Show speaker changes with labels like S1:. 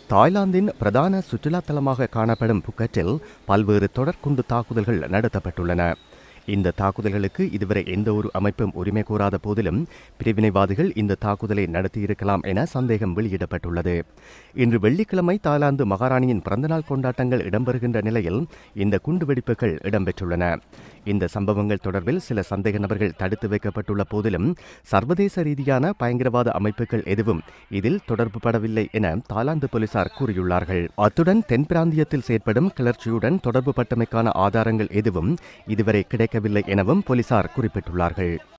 S1: தாய்லாந்தின் பிரதான சுற்றுலா தலமாக காணப்படும் புக்கட்டில் பல்வேறு தொடர்குண்டு தாக்குதல்கள் நடத்தப்பட்டுள்ளன இந்த தாக்குதல்களுக்கு இதுவரை எந்த ஒரு அமைப்பும் உரிமை கோராத போதிலும் பிரிவினைவாதிகள் இந்த தாக்குதலை நடத்தியிருக்கலாம் என சந்தேகம் வெளியிடப்பட்டுள்ளது இன்று வெள்ளிக்கிழமை தாய்லாந்து மகாராணியின் பிறந்தநாள் கொண்டாட்டங்கள் இடம்பெறுகின்ற நிலையில் இந்த குண்டுவெடிப்புகள் இடம்பெற்றுள்ளன இந்த சம்பவங்கள் தொடர்பில் சில சந்தேக நபர்கள் தடுத்து வைக்கப்பட்டுள்ள போதிலும் சர்வதேச ரீதியான பயங்கரவாத அமைப்புகள் எதுவும் இதில் தொடர்பு படவில்லை என தாய்லாந்து போலீசார் கூறியுள்ளார்கள் அத்துடன் தென் பிராந்தியத்தில் செயற்படும் கிளர்ச்சியுடன் தொடர்பு பட்டமைக்கான ஆதாரங்கள் எதுவும் இதுவரை கிடைக்கவில்லை எனவும் போலீசார் குறிப்பிட்டுள்ளார்கள்